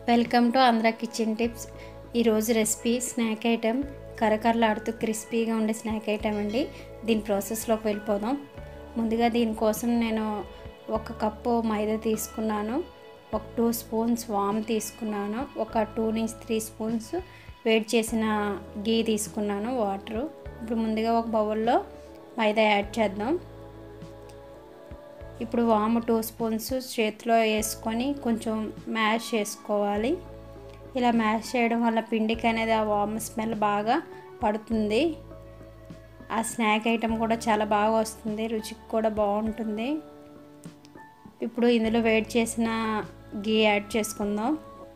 welcome to Andhra kitchen tips ఈరోజు recipe snack item కరకరలాడుతూ క్రిస్పీగా ఉండే స్నాక్ ఐటెం అండి దీని ప్రాసెస్లోకి వెళ్ళిపోదాం ముందుగా దీనికోసం నేను ఒక కప్పు మైదా తీసుకున్నాను ఒక టూ స్పూన్స్ వామ్ తీసుకున్నాను ఒక టూ నుంచి త్రీ స్పూన్స్ వేడి చేసిన గీ తీసుకున్నాను వాటరు ఇప్పుడు ముందుగా ఒక బౌల్లో మైదా యాడ్ చేద్దాం ఇప్పుడు వాము టూ స్పూన్స్ చేతిలో వేసుకొని కొంచెం మ్యాష్ చేసుకోవాలి ఇలా మ్యాష్ చేయడం వల్ల పిండికి అనేది ఆ వాము స్మెల్ బాగా పడుతుంది ఆ స్నాక్ ఐటెం కూడా చాలా బాగా వస్తుంది రుచికి కూడా బాగుంటుంది ఇప్పుడు ఇందులో వేడి చేసిన గీ యాడ్ చేసుకుందాం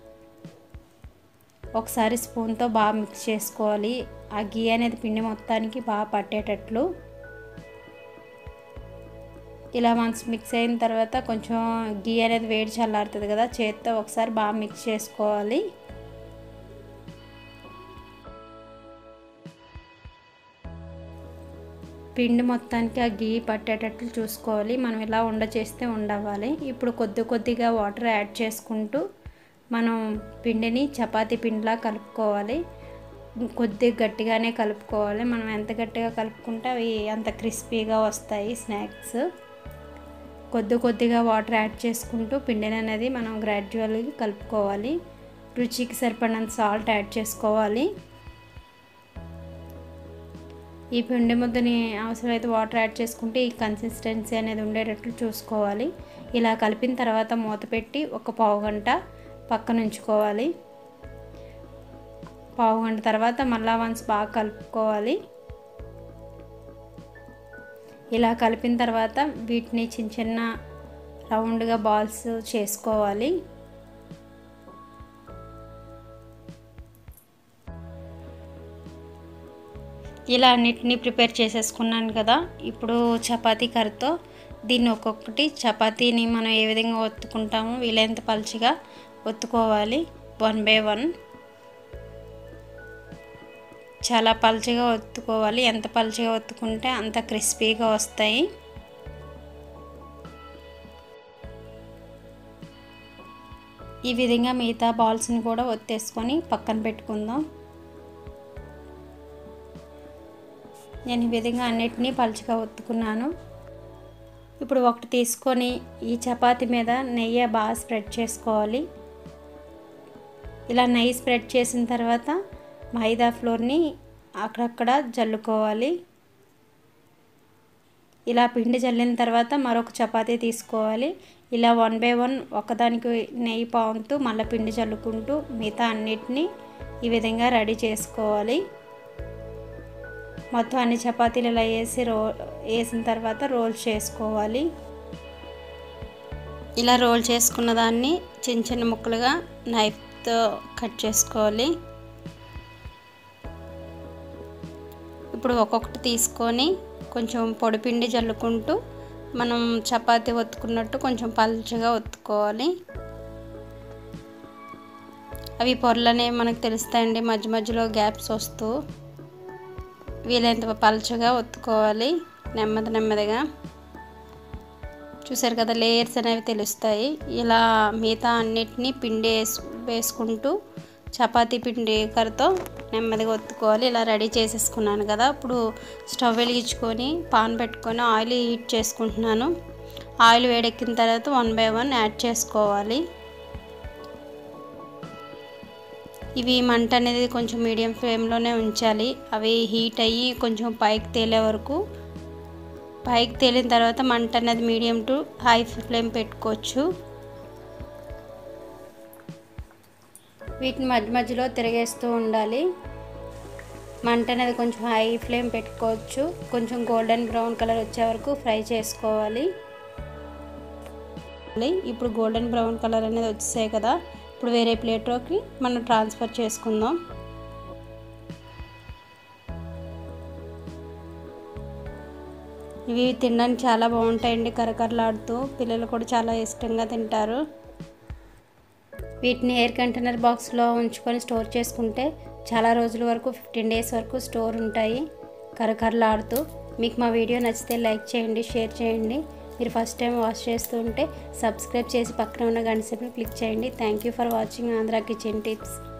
ఒకసారి స్పూన్తో బాగా మిక్స్ చేసుకోవాలి ఆ గీ అనేది పిండి మొత్తానికి బాగా పట్టేటట్లు ఇలా మనసు మిక్స్ అయిన తర్వాత కొంచెం గీ అనేది వేడి చల్లారుతుంది కదా చేత్తో ఒకసారి బాగా మిక్స్ చేసుకోవాలి పిండి మొత్తానికి ఆ గీ పట్టేటట్లు చూసుకోవాలి మనం ఇలా ఉండ చేస్తే ఉండవాలి ఇప్పుడు కొద్ది కొద్దిగా వాటర్ యాడ్ చేసుకుంటూ మనం పిండిని చపాతీ పిండిలా కలుపుకోవాలి కొద్ది గట్టిగానే కలుపుకోవాలి మనం ఎంత గట్టిగా కలుపుకుంటే అవి అంత క్రిస్పీగా వస్తాయి స్నాక్స్ కొద్ది కొద్దిగా వాటర్ యాడ్ చేసుకుంటూ పిండిని అనేది మనం గ్రాడ్యువల్గా కలుపుకోవాలి రుచికి సరిపడినంత సాల్ట్ యాడ్ చేసుకోవాలి ఈ పిండి ముద్దని అవసరమైతే వాటర్ యాడ్ చేసుకుంటే ఈ కన్సిస్టెన్సీ అనేది ఉండేటట్లు చూసుకోవాలి ఇలా కలిపిన తర్వాత మూత పెట్టి ఒక పావు గంట పక్కన ఉంచుకోవాలి పావు గంట తర్వాత మళ్ళా వన్స్ బాగా కలుపుకోవాలి ఇలా కలిపిన తర్వాత వీటిని చిన్న చిన్న రౌండ్గా బాల్స్ చేసుకోవాలి ఇలా అన్నిటినీ ప్రిపేర్ చేసేసుకున్నాను కదా ఇప్పుడు చపాతీ కర్రతో దీన్ని ఒక్కొక్కటి చపాతీని మనం ఏ విధంగా ఒత్తుకుంటామో వీలైనంత పలుచగా ఒత్తుకోవాలి వన్ బై వన్ చాలా పలుచగా ఒత్తుకోవాలి ఎంత పలుచగా ఒత్తుకుంటే అంత క్రిస్పీగా వస్తాయి ఈ విధంగా మిగతా బాల్స్ని కూడా ఒత్తేసుకొని పక్కన పెట్టుకుందాం నేను ఈ విధంగా అన్నిటినీ పలుచగా ఒత్తుకున్నాను ఇప్పుడు ఒకటి తీసుకొని ఈ చపాతీ మీద నెయ్యి బాగా స్ప్రెడ్ చేసుకోవాలి ఇలా నెయ్యి స్ప్రెడ్ చేసిన తర్వాత మైదా ఫ్లోర్ని అక్కడక్కడ జల్లుకోవాలి ఇలా పిండి జల్లిన తర్వాత మరొక చపాతీ తీసుకోవాలి ఇలా వన్ బై వన్ ఒకదానికి నెయ్యి పాముతూ మళ్ళీ పిండి చల్లుకుంటూ మిగతా అన్నిటినీ ఈ విధంగా రెడీ చేసుకోవాలి మొత్తం అన్ని చపాతీలు ఇలా వేసి రో వేసిన తర్వాత రోల్ చేసుకోవాలి ఇలా రోల్ చేసుకున్న దాన్ని చిన్న చిన్న ముక్కలుగా నైఫ్తో కట్ చేసుకోవాలి ఇప్పుడు ఒక్కొక్కటి తీసుకొని కొంచెం పొడిపిండి జల్లుకుంటూ మనం చపాతీ ఒత్తుకున్నట్టు కొంచెం పలుచగా ఒత్తుకోవాలి అవి పొరలనే మనకు తెలుస్తాయండి మధ్య మధ్యలో గ్యాప్స్ వస్తూ వీలైనంత పలుచగా ఒత్తుకోవాలి నెమ్మది నెమ్మదిగా చూసారు కదా లేయర్స్ అనేవి తెలుస్తాయి ఇలా మిగతా అన్నిటినీ పిండి వేసు వేసుకుంటూ చపాతీ పిండి కర్రతో నెమ్మదిగా ఒత్తుకోవాలి ఇలా రెడీ చేసేసుకున్నాను కదా ఇప్పుడు స్టవ్ వెలిగించుకొని పాన్ పెట్టుకొని ఆయిల్ హీట్ చేసుకుంటున్నాను ఆయిల్ వేడెక్కిన తర్వాత వన్ బై వన్ యాడ్ చేసుకోవాలి ఇవి మంట అనేది కొంచెం మీడియం ఫ్లేమ్లోనే ఉంచాలి అవి హీట్ అయ్యి కొంచెం పైకి తేలే వరకు పైకి తేలిన తర్వాత మంట అనేది మీడియం టు హై ఫ్లేమ్ పెట్టుకోవచ్చు వీటిని మధ్య మధ్యలో తిరిగేస్తూ ఉండాలి మంట అనేది కొంచెం హై ఫ్లేమ్ పెట్టుకోవచ్చు కొంచెం గోల్డెన్ బ్రౌన్ కలర్ వచ్చే వరకు ఫ్రై చేసుకోవాలి ఇప్పుడు గోల్డెన్ బ్రౌన్ కలర్ అనేది వచ్చేసాయి కదా ఇప్పుడు వేరే ప్లేట్లోకి మనం ట్రాన్స్ఫర్ చేసుకుందాం ఇవి తినడానికి చాలా బాగుంటాయండి కరకరలాడుతూ పిల్లలు కూడా చాలా ఇష్టంగా తింటారు వీటిని ఎయిర్ కంటైనర్ బాక్స్లో ఉంచుకొని స్టోర్ చేసుకుంటే చాలా రోజుల వరకు ఫిఫ్టీన్ డేస్ వరకు స్టోర్ ఉంటాయి కరకరలాడుతూ మీకు మా వీడియో నచ్చితే లైక్ చేయండి షేర్ చేయండి మీరు ఫస్ట్ టైం వాచ్ చేస్తుంటే సబ్స్క్రైబ్ చేసి పక్కన ఉన్న గంట సేపు క్లిక్ చేయండి thank you for watching Andhra kitchen tips